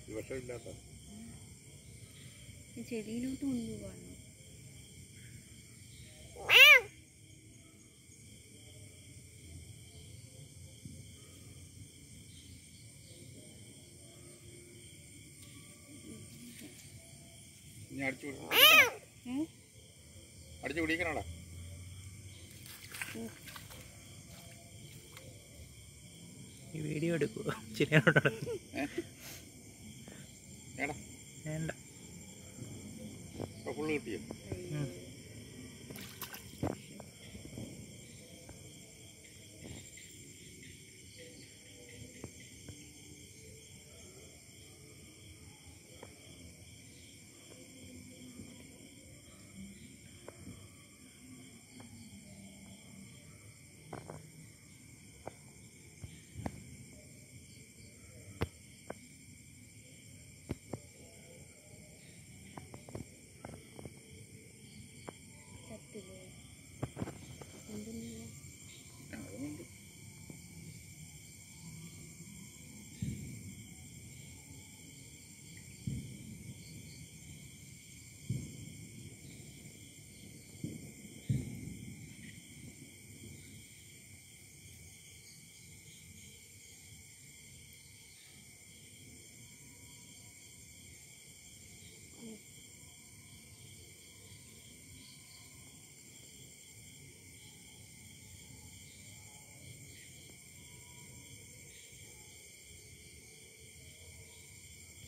ഇത് വിഷമില്ലാത്ത ഈ ചെടിയിലോട്ട് കൊണ്ടുപോകാണ് ഇനി അടിച്ചു പിടിക്കണോ ഏ അടിച്ചു പിടിക്കണോടാ ഈ വീഡിയോ എടുക്കുക ശരിയാണോ ഏടാ വേണ്ട ഇപ്പൊ ഫുള്ള് കിട്ടിയോ ഉം.